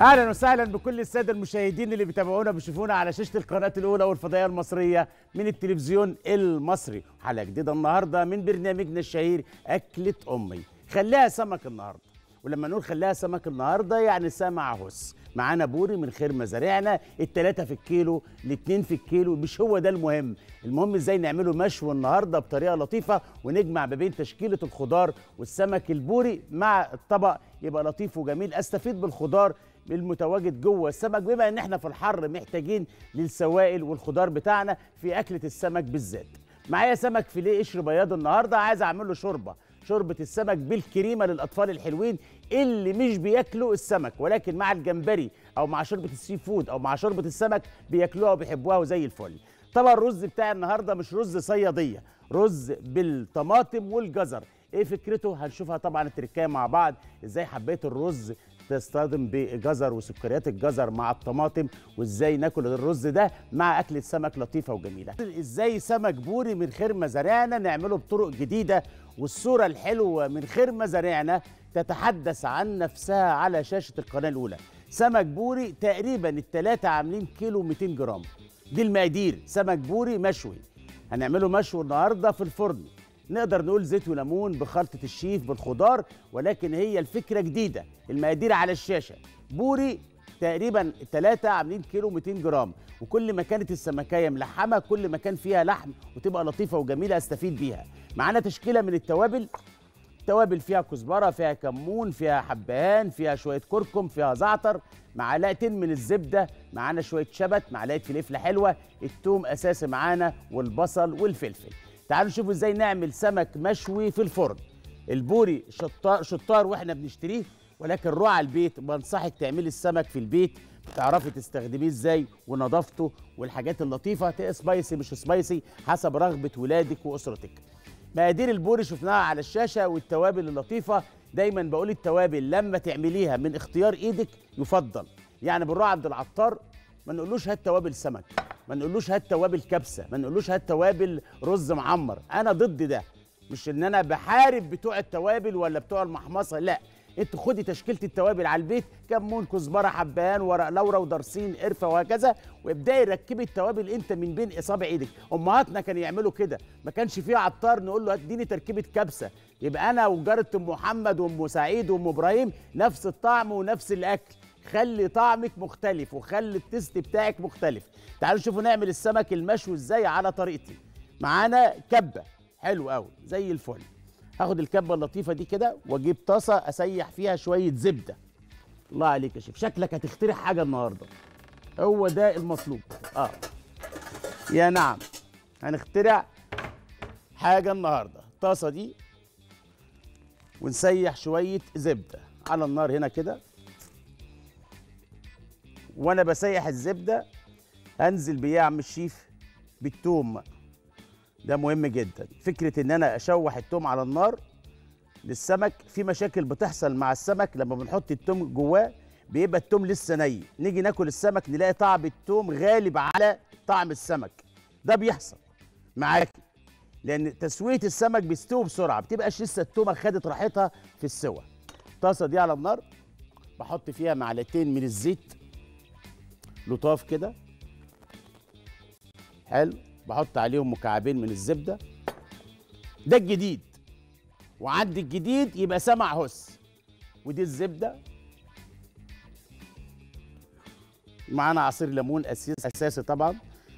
اهلا وسهلا بكل الساده المشاهدين اللي بيتابعونا بيشوفونا على شاشه القناه الاولى والفضائيه المصريه من التلفزيون المصري حلقه جديده النهارده من برنامجنا الشهير اكله امي خليها سمك النهارده ولما نقول خليها سمك النهارده يعني سمع هس معانا بوري من خير مزارعنا التلاتة في الكيلو الاتنين في الكيلو مش هو ده المهم المهم ازاي نعمله مشوي النهارده بطريقه لطيفه ونجمع ما بين تشكيله الخضار والسمك البوري مع الطبق يبقى لطيف وجميل استفيد بالخضار المتواجد جوه السمك بما ان احنا في الحر محتاجين للسوائل والخضار بتاعنا في اكله السمك بالذات معايا سمك فيليه قشر بياض النهارده عايز اعمل له شوربه شوربه السمك بالكريمه للاطفال الحلوين اللي مش بياكلوا السمك ولكن مع الجمبري او مع شوربه السي فود او مع شوربه السمك بياكلوها وبيحبوها وزي الفل طبعا الرز بتاعي النهارده مش رز صياديه رز بالطماطم والجزر ايه فكرته هنشوفها طبعا التركايه مع بعض ازاي حبيت الرز تصطدم بجزر وسكريات الجزر مع الطماطم وازاي ناكل الرز ده مع اكله سمك لطيفه وجميله ازاي سمك بوري من خير مزارعنا نعمله بطرق جديده والصوره الحلوه من خير مزارعنا تتحدث عن نفسها على شاشه القناه الاولى سمك بوري تقريبا الثلاثه عاملين كيلو 200 جرام دي المقادير سمك بوري مشوي هنعمله مشوي النهارده في الفرن نقدر نقول زيت وليمون بخلطة الشيف بالخضار ولكن هي الفكرة جديدة المقادير على الشاشة بوري تقريبا ثلاثة عاملين كيلو 200 جرام وكل ما كانت السمكية ملحمة كل ما كان فيها لحم وتبقى لطيفة وجميلة استفيد بيها معانا تشكيلة من التوابل توابل فيها كزبرة فيها كمون فيها حبهان فيها شوية كركم فيها زعتر معلقتين من الزبدة معانا شوية شبت معلقة فلفلة حلوة التوم أساسي معانا والبصل والفلفل تعالوا نشوفوا ازاي نعمل سمك مشوي في الفرن البوري شطار شطار واحنا بنشتريه ولكن روح على البيت بنصحك تعملي السمك في البيت تعرفي تستخدميه ازاي ونظافته والحاجات اللطيفه سبايسي مش سبايسي حسب رغبه ولادك واسرتك مقادير البوري شفناها على الشاشه والتوابل اللطيفه دايما بقول التوابل لما تعمليها من اختيار ايدك يفضل يعني بنروح عند العطار ما نقولوش هات توابل سمك ما نقولوش هات توابل كبسه ما نقولوش هات توابل رز معمر انا ضد ده مش ان انا بحارب بتوع التوابل ولا بتوع المحمصه لا انت خدي تشكيله التوابل على البيت كمون كزبره حبهان ورق لورا ودرسين قرفه وهكذا وابداي ركبي التوابل انت من بين اصابع ايدك امهاتنا كانوا يعملوا كده ما كانش فيه عطار نقول له اديني تركيبه كبسه يبقى انا وجاره ام محمد وام سعيد وام ابراهيم نفس الطعم ونفس الاكل خلي طعمك مختلف وخلي التست بتاعك مختلف تعالوا نشوفوا نعمل السمك المشوي ازاي على طريقتي معانا كبه حلو قوي زي الفل هاخد الكبه اللطيفه دي كده واجيب طاسه اسيح فيها شويه زبده الله عليك يا شيف شكلك هتخترع حاجه النهارده هو ده المطلوب اه يا نعم هنخترع حاجه النهارده الطاسه دي ونسيح شويه زبده على النار هنا كده وانا بسيح الزبده انزل بيه يا عم الشيف بالثوم ده مهم جدا فكره ان انا اشوح الثوم على النار للسمك في مشاكل بتحصل مع السمك لما بنحط الثوم جواه بيبقى الثوم لسه ني نيجي ناكل السمك نلاقي طعم الثوم غالب على طعم السمك ده بيحصل معاكي لان تسويه السمك بيستوي بسرعه بتبقاش لسه التومه خدت راحتها في السوى الطاسه دي على النار بحط فيها معلقتين من الزيت لطاف كده حلو بحط عليهم مكعبين من الزبده ده الجديد وعند الجديد يبقى سمع هس ودي الزبده معانا عصير ليمون اساسي اساسي طبعا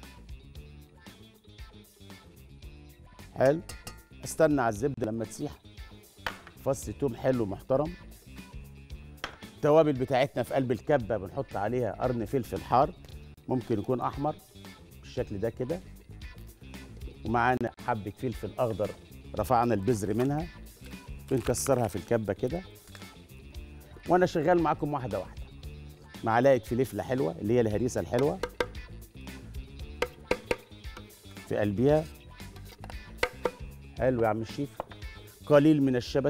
حلو استنى على الزبده لما تسيح فص توم حلو محترم التوابل بتاعتنا في قلب الكبه بنحط عليها قرن فلفل حار ممكن يكون احمر بالشكل ده كده ومعانا حبه فلفل اخضر رفعنا البذر منها بنكسرها في الكبه كده وانا شغال معاكم واحده واحده معلقه فلفله حلوه اللي هي الهريسه الحلوه في قلبها حلو يا عم الشيف قليل من الشبت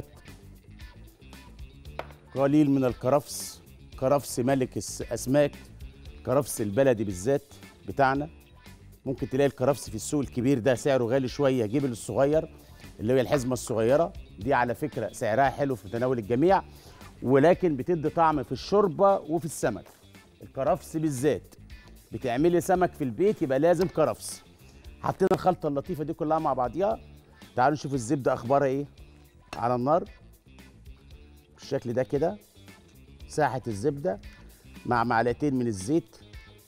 قليل من الكرفس كرفس ملك الاسماك كرفس البلدي بالذات بتاعنا ممكن تلاقي الكرفس في السوق الكبير ده سعره غالي شويه جيب الصغير اللي هي الحزمه الصغيره دي على فكره سعرها حلو في متناول الجميع ولكن بتدي طعم في الشوربه وفي السمك الكرفس بالذات بتعملي سمك في البيت يبقى لازم كرفس حطينا الخلطه اللطيفه دي كلها مع بعضيها تعالوا نشوف الزبده اخبارها ايه على النار بالشكل ده كده ساحه الزبده مع معلقتين من الزيت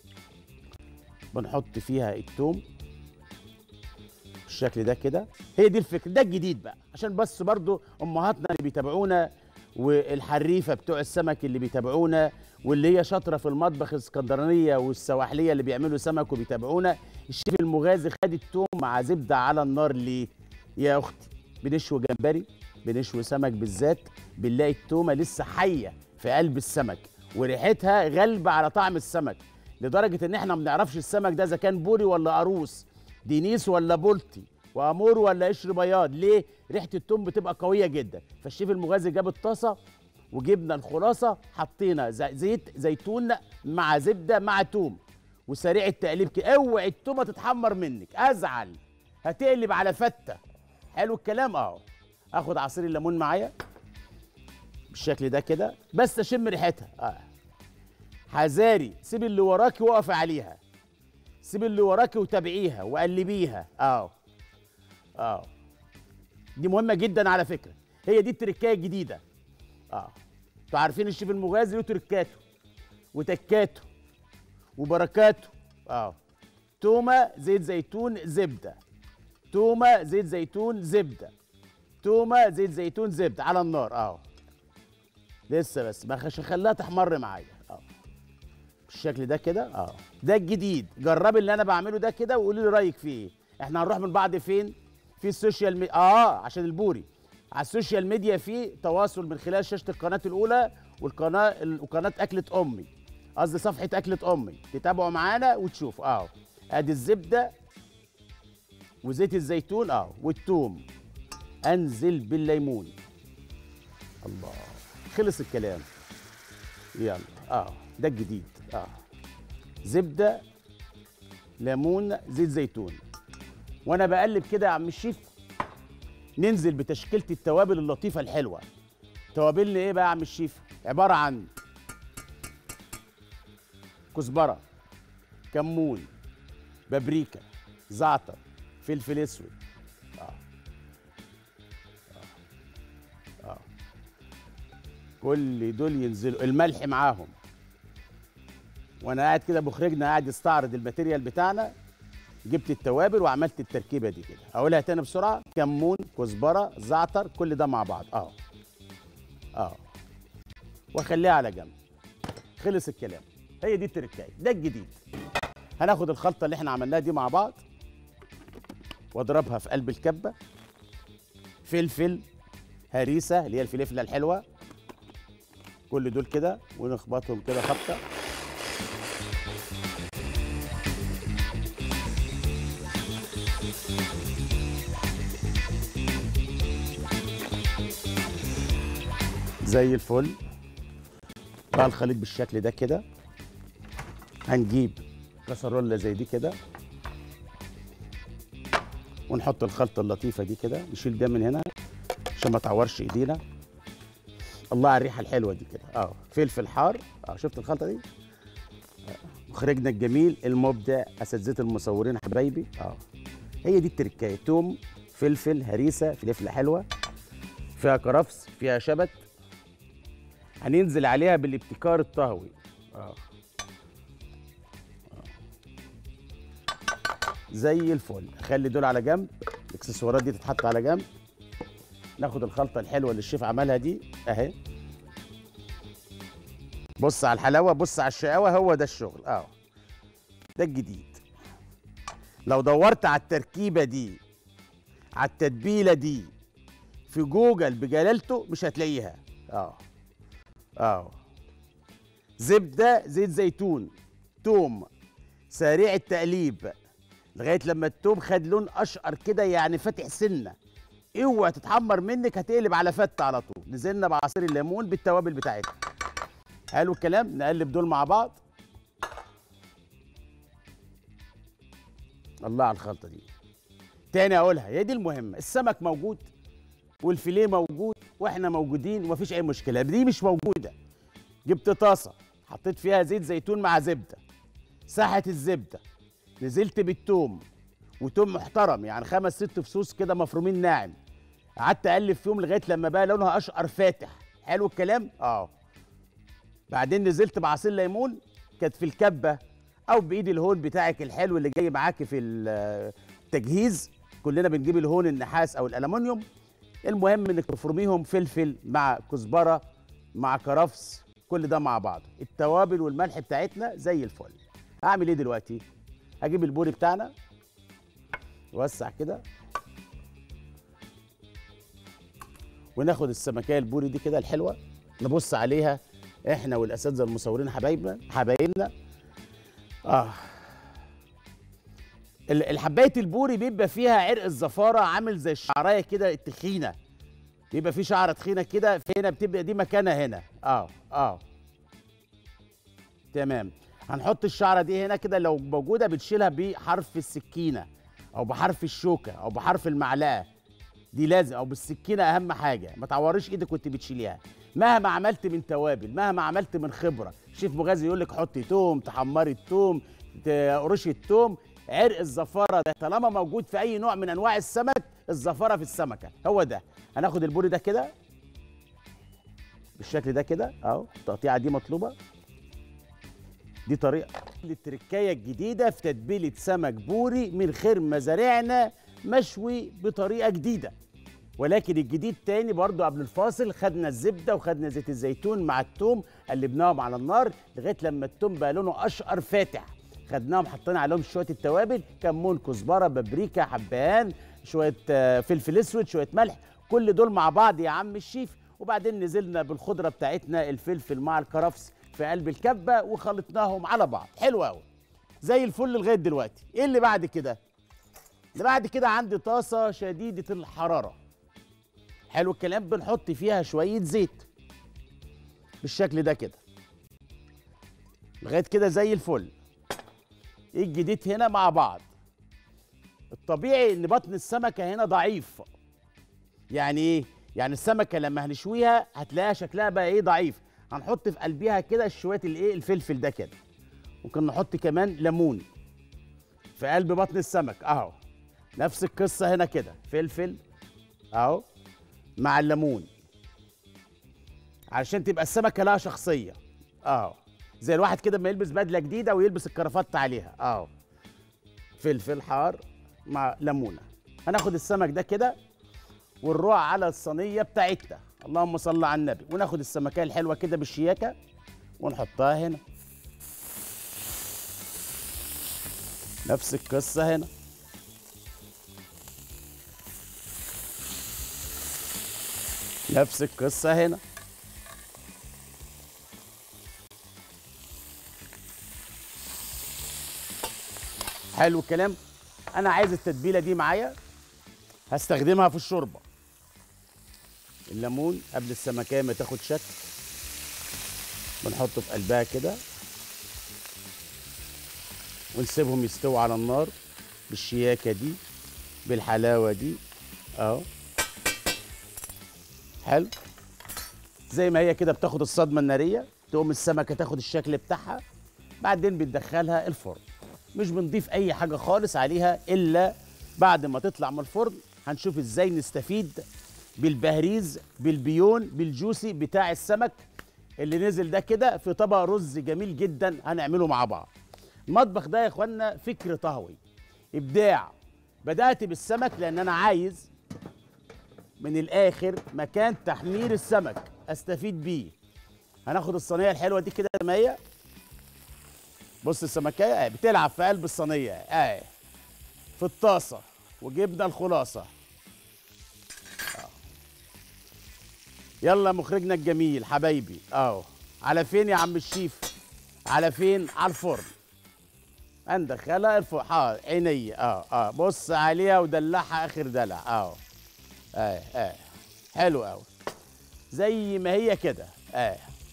بنحط فيها التوم بالشكل ده كده هي دي الفكره ده الجديد بقى عشان بس برضو امهاتنا اللي بيتابعونا والحريفه بتوع السمك اللي بيتابعونا واللي هي شاطره في المطبخ الاسكندرانيه والسواحليه اللي بيعملوا سمك وبيتابعونا الشيف المغازي خد التوم مع زبده على النار ليه يا اختي بنشوي جمبري بنشوي سمك بالذات بنلاقي التومه لسه حيه في قلب السمك وريحتها غالبه على طعم السمك لدرجه ان احنا ما بنعرفش السمك ده اذا كان بوري ولا قاروص دينيس ولا بولتي وامور ولا قشر بياض ليه ريحه التوم بتبقى قويه جدا فالشيف المغازي جاب الطاسه وجبنا الخلاصه حطينا زي- زيت زيتون مع زبده مع توم وسريع التقليب كده اوعي التومه تتحمر منك ازعل هتقلب على فته حلو الكلام اهو اخد عصير الليمون معايا بالشكل ده كده بس اشم ريحتها اه حذاري سيب اللي وراكي وقفي عليها سيب اللي وراكي وتابعيها وقلبيها اه اه دي مهمه جدا على فكره هي دي التركايه الجديده اه انتوا عارفين الشيف المغازي له تركاته وتكاته وبركاته اه تومه زيت زيتون زبده تومه زيت زيتون زبده تومه زيت زيتون زبده على النار اه لسه بس ما خش خليها تحمر معايا اه بالشكل ده كده اه ده الجديد جربي اللي انا بعمله ده كده وقولي لي رايك فيه ايه احنا هنروح من بعض فين في السوشيال ميديا اه عشان البوري على السوشيال ميديا في تواصل من خلال شاشه القناه الاولى والقناه ال- وقناه اكله امي قصدي صفحه اكله امي تتابعوا معانا وتشوفوا اه ادي الزبده وزيت الزيتون اه والثوم انزل بالليمون الله خلص الكلام يلا اه ده الجديد اه زبده ليمون زيت زيتون وانا بقلب كده يا عم الشيف ننزل بتشكيله التوابل اللطيفه الحلوه توابلنا ايه بقى يا عم الشيف عباره عن كزبره كمون بابريكا زعتر فلفل اسود آه. آه. آه. كل دول ينزلوا الملح معاهم وانا قاعد كده مخرجنا قاعد يستعرض الماتيريال بتاعنا جبت التوابل وعملت التركيبه دي كده اقولها تاني بسرعه كمون كزبره زعتر كل ده مع بعض اه اه واخليها على جنب خلص الكلام هي دي التركايه ده الجديد هناخد الخلطه اللي احنا عملناها دي مع بعض واضربها في قلب الكبه فلفل هريسه اللي هي الفلفله الحلوه كل دول كده ونخبطهم كده خبطه زي الفل بقى الخليط بالشكل ده كده هنجيب كسرولة زي دي كده ونحط الخلطة اللطيفة دي كده نشيل ده من هنا عشان ما تعورش ايدينا الله على الريحة الحلوة دي كده اه فلفل حار اه شفت الخلطة دي آه. مخرجنا الجميل المبدع اساتذة المصورين حبايبي اه هي دي التركاية توم فلفل هريسة فلفلة حلوة فيها كرفس فيها شبت هننزل عليها بالابتكار الطهوي آه. آه. زي الفل خلي دول على جنب الاكسسوارات دي تتحط على جنب ناخد الخلطه الحلوه اللي الشيف عملها دي اهي بص على الحلاوه بص على الشقاوه هو ده الشغل اه ده الجديد لو دورت على التركيبه دي على التتبيله دي في جوجل بجلالته مش هتلاقيها اه اه زبده زيت زيتون توم سريع التقليب لغايه لما التوم خد لون اشقر كده يعني فاتح سنه اوعى تتحمر منك هتقلب على فته على طول نزلنا بعصير الليمون بالتوابل بتاعتها حلو الكلام نقلب دول مع بعض الله على الخلطه دي تاني اقولها هي دي المهمه السمك موجود والفيليه موجود واحنا موجودين ومفيش اي مشكله دي مش موجوده جبت طاسه حطيت فيها زيت زيتون مع زبده ساحه الزبده نزلت بالثوم وتوم محترم يعني خمس ست فصوص كده مفرومين ناعم قعدت اقلب فيهم لغايه لما بقى لونها اشقر فاتح حلو الكلام اه بعدين نزلت بعصير ليمون كانت في الكبه او بايد الهون بتاعك الحلو اللي جاي معاك في التجهيز كلنا بنجيب الهون النحاس او الالومنيوم المهم انك تفرميهم فلفل مع كزبره مع كرفس كل ده مع بعض التوابل والملح بتاعتنا زي الفل هعمل ايه دلوقتي هجيب البوري بتاعنا نوسع كده وناخد السمكيه البوري دي كده الحلوه نبص عليها احنا والاساتذه المصورين حبايبنا حبايبنا اه ال- الحبايه البوري بيبقى فيها عرق الزفاره عامل زي الشعرايه كده التخينه بيبقى في شعره تخينه كده في هنا بتبقى دي مكانها هنا اه اه تمام هنحط الشعره دي هنا كده لو موجوده بتشيلها بحرف السكينه او بحرف الشوكه او بحرف المعلقه دي لازم او بالسكينه اهم حاجه ما تعوريش ايدك وانت بتشيليها مهما عملت من توابل مهما عملت من خبره شيف مغازي يقول لك حطي توم تحمري التوم تقرشي التوم عرق الزفاره ده طالما موجود في اي نوع من انواع السمك الزفاره في السمكه هو ده هناخد البوري ده كده بالشكل ده كده اهو التقطيعه دي مطلوبه دي طريقه التركايه الجديده في تتبيله سمك بوري من خير مزارعنا مشوي بطريقه جديده ولكن الجديد تاني برضو قبل الفاصل خدنا الزبده وخدنا زيت الزيتون مع التوم قلبناهم على النار لغايه لما التوم بقى لونه اشقر فاتح خدناهم حطينا عليهم شويه التوابل كمون كزبره بابريكا حبهان شويه آه، فلفل اسود شويه ملح كل دول مع بعض يا عم الشيف وبعدين نزلنا بالخضره بتاعتنا الفلفل مع الكرفس في قلب الكبه وخلطناهم على بعض حلو قوي زي الفل لغايه دلوقتي ايه اللي بعد كده اللي بعد كده عندي طاسه شديده الحراره حلو الكلام بنحط فيها شويه زيت بالشكل ده كده لغايه كده زي الفل ايه الجديد هنا مع بعض الطبيعي ان بطن السمكه هنا ضعيف يعني ايه يعني السمكه لما هنشويها هتلاقيها شكلها بقى ايه ضعيف هنحط في قلبها كده شويه الايه الفلفل ده كده ممكن نحط كمان ليمون في قلب بطن السمك اهو نفس القصه هنا كده فلفل اهو مع الليمون علشان تبقى السمكه لها شخصيه اهو زي الواحد كده ما يلبس بدله جديده ويلبس الكرافات عليها اهو فلفل حار مع ليمونه هناخد السمك ده كده ونروح على الصينيه بتاعتنا اللهم صل على النبي وناخد السمكيه الحلوه كده بالشياكه ونحطها هنا نفس القصه هنا نفس القصه هنا حلو الكلام انا عايز التتبيله دي معايا هستخدمها في الشوربه الليمون قبل السمكيه ما تاخد شكل بنحطه في قلبها كده ونسيبهم يستووا على النار بالشياكه دي بالحلاوه دي اهو حلو زي ما هي كده بتاخد الصدمه الناريه تقوم السمكه تاخد الشكل بتاعها بعدين بتدخلها الفرن مش بنضيف اي حاجه خالص عليها الا بعد ما تطلع من الفرن هنشوف ازاي نستفيد بالبهريز بالبيون بالجوسي بتاع السمك اللي نزل ده كده في طبق رز جميل جدا هنعمله مع بعض المطبخ ده يا اخوانا فكر طهوي ابداع بدات بالسمك لان انا عايز من الاخر مكان تحمير السمك استفيد بيه هناخد الصينيه الحلوه دي كده زي ما هي بص السمكيه اهي بتلعب في قلب الصينيه اهي في الطاسه وجبنا الخلاصه آه. يلا مخرجنا الجميل حبايبي اهو على فين يا عم الشيف على فين على الفرن هندخلها الفرن اه عيني اه اه بص عليها ودلعها اخر دلع اه اه اه حلو قوي زي ما هي كده اه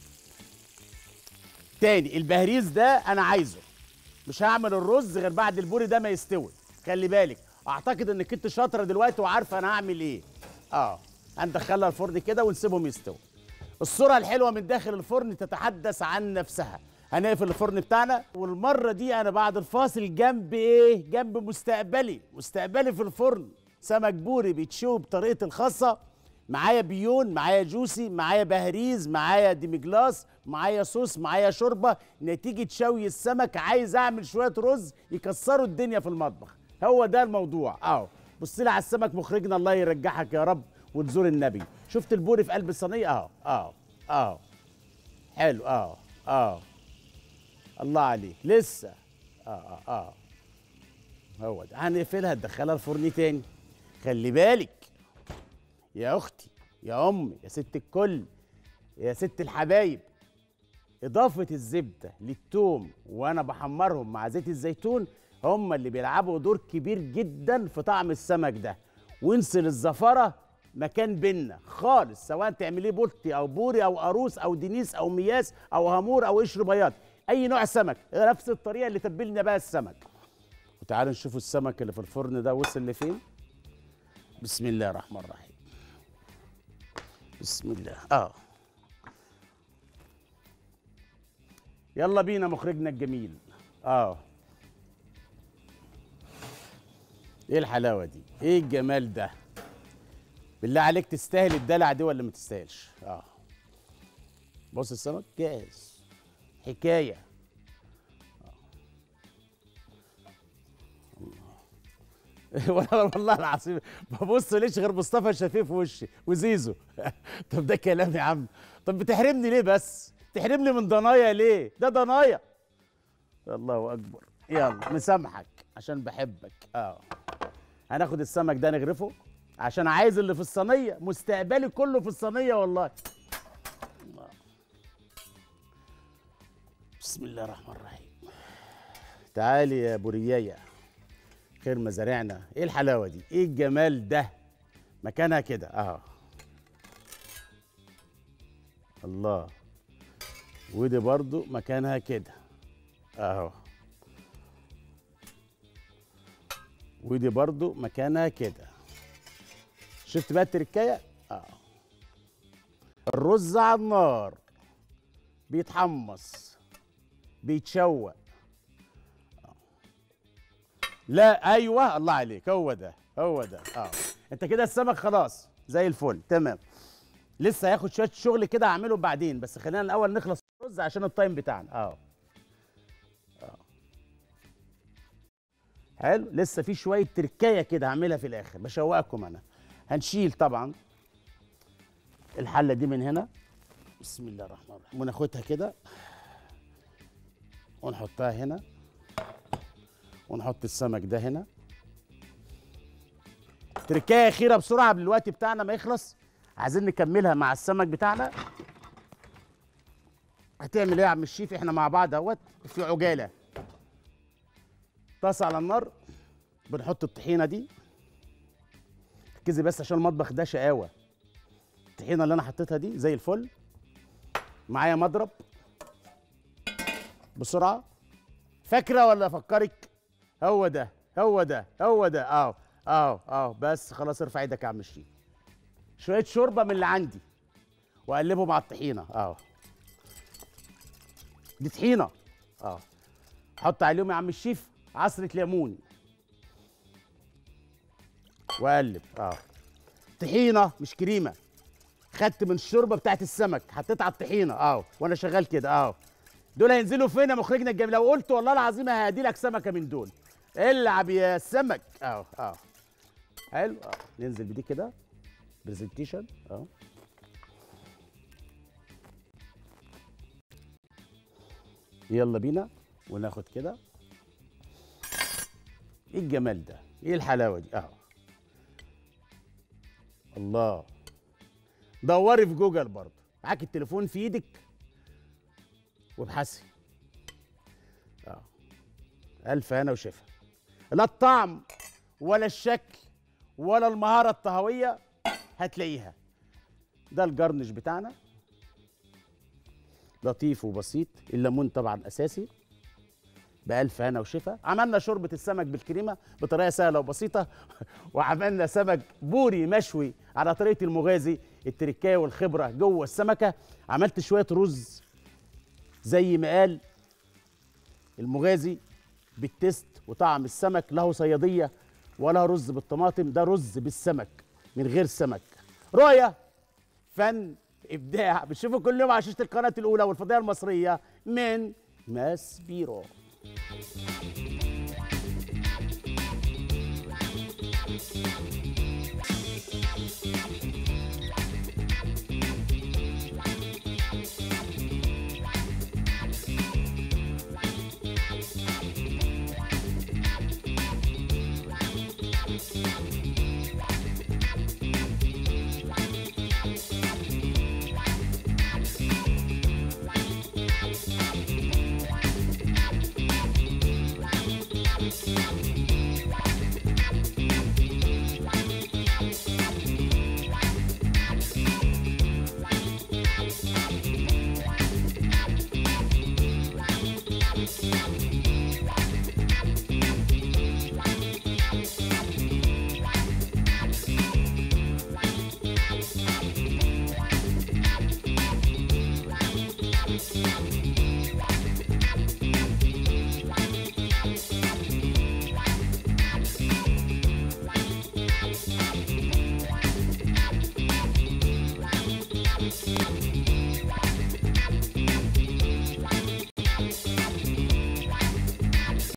تاني البهريز ده انا عايزه مش هعمل الرز غير بعد البوري ده ما يستوي خلي بالك اعتقد انك انت شاطره دلوقتي وعارفه انا هعمل ايه اه هندخلها الفرن كده ونسيبهم يستووا الصورة الحلوة من داخل الفرن تتحدث عن نفسها هنقفل الفرن بتاعنا والمرة دي أنا بعد الفاصل جنب إيه؟ جنب مستقبلي مستقبلي في الفرن سمك بوري بيتشوي بطريقتي الخاصة معايا بيون معايا جوسي معايا بهريز معايا ديميجلاس معايا صوص معايا شوربة نتيجة شوي السمك عايز أعمل شوية رز يكسروا الدنيا في المطبخ هو ده الموضوع أهو بص لي على السمك مخرجنا الله يرجعك يا رب وتزور النبي شفت البوري في قلب الصينيه اهو اهو اهو حلو اهو اهو الله عليك لسه اه اه اه هو ده هنقفلها تدخلها الفرن تاني خلي بالك يا اختي يا امي يا ست الكل يا ست الحبايب اضافه الزبده للثوم وانا بحمرهم مع زيت الزيتون هم اللي بيلعبوا دور كبير جدا في طعم السمك ده وانسل الزفره مكان بينا خالص سواء تعمليه بولتي او بوري او قاروص او دينيس او مياس او هامور او قشر بياض اي نوع سمك نفس الطريقه اللي تبلنا بقى السمك وتعالوا نشوفوا السمك اللي في الفرن ده وصل لفين بسم الله الرحمن الرحيم بسم الله اه يلا بينا مخرجنا الجميل اه ايه الحلاوه دي ايه الجمال ده بالله عليك تستاهل الدلع دي ولا ما تستاهلش اه بص السمك جاهز حكايه والله والله العظيم ببص ليش غير مصطفى شفيف في وشي وزيزو طب ده كلام يا عم طب بتحرمني ليه بس تحرمني من ضنايا ليه ده ضنايا الله اكبر يلا مسامحك عشان بحبك اه هناخد السمك ده نغرفه عشان عايز اللي في الصينيه مستقبلي كله في الصينيه والله بسم الله الرحمن الرحيم تعالي يا بوريايه خير مزارعنا ايه الحلاوه دي ايه الجمال ده مكانها كده اهو الله ودي برضو مكانها كده اهو ودي برضو مكانها كده شفت بقى التركايه اه الرز على النار بيتحمص بيتشوق لا ايوه الله عليك هو ده هو ده اه انت كده السمك خلاص زي الفل تمام لسه هياخد شويه شغل كده هعمله بعدين بس خلينا الاول نخلص الرز عشان التايم بتاعنا اه اه حلو لسه في شويه تركايه كده هعملها في الاخر بشوقكم انا هنشيل طبعا الحله دي من هنا بسم الله الرحمن الرحيم وناخدها كده ونحطها هنا ونحط السمك ده هنا تركايه اخيره بسرعه قبل الوقت بتاعنا ما يخلص عايزين نكملها مع السمك بتاعنا هتعمل ايه يا عم الشيف احنا مع بعض اهوت في عجاله طاسه على النار بنحط الطحينه دي ركزي بس عشان المطبخ ده شقاوه الطحينه اللي انا حطيتها دي زي الفل معايا مضرب بسرعه فاكره ولا افكرك هو ده هو ده هو ده اهو اهو اهو بس خلاص ارفع ايدك يا عم الشيف شويه شوربه من اللي عندي واقلبه مع الطحينه اهو دي طحينه اه حط عليهم يا عم الشيف عصره ليمون واقلب اه طحينه مش كريمه خدت من الشوربه بتاعت السمك حطيت على الطحينه اه وانا شغال كده اه دول هينزلوا فين يا مخرجنا الجميل لو قلت والله العظيم هادي لك سمكه من دول العب يا سمك اه اه حلو اه ننزل بدي كده برزنتيشن اه يلا بينا وناخد كده ايه الجمال ده ايه الحلاوه دي اهو الله دوري في جوجل برضه معاك التليفون في ايدك وابحثي اه الف هنا وشفا لا الطعم ولا الشكل ولا المهاره الطهويه هتلاقيها ده الجرنش بتاعنا لطيف وبسيط الليمون طبعا اساسي بألف هنا وشفا عملنا شوربة السمك بالكريمة بطريقة سهلة وبسيطة وعملنا سمك بوري مشوي على طريقة المغازي التركاية والخبرة جوه السمكة عملت شوية رز زي ما قال المغازي بالتست وطعم السمك له صيادية ولا رز بالطماطم ده رز بالسمك من غير سمك رؤية فن إبداع بتشوفوا كل يوم على شاشة القناة الأولى والفضائية المصرية من ماس بيرو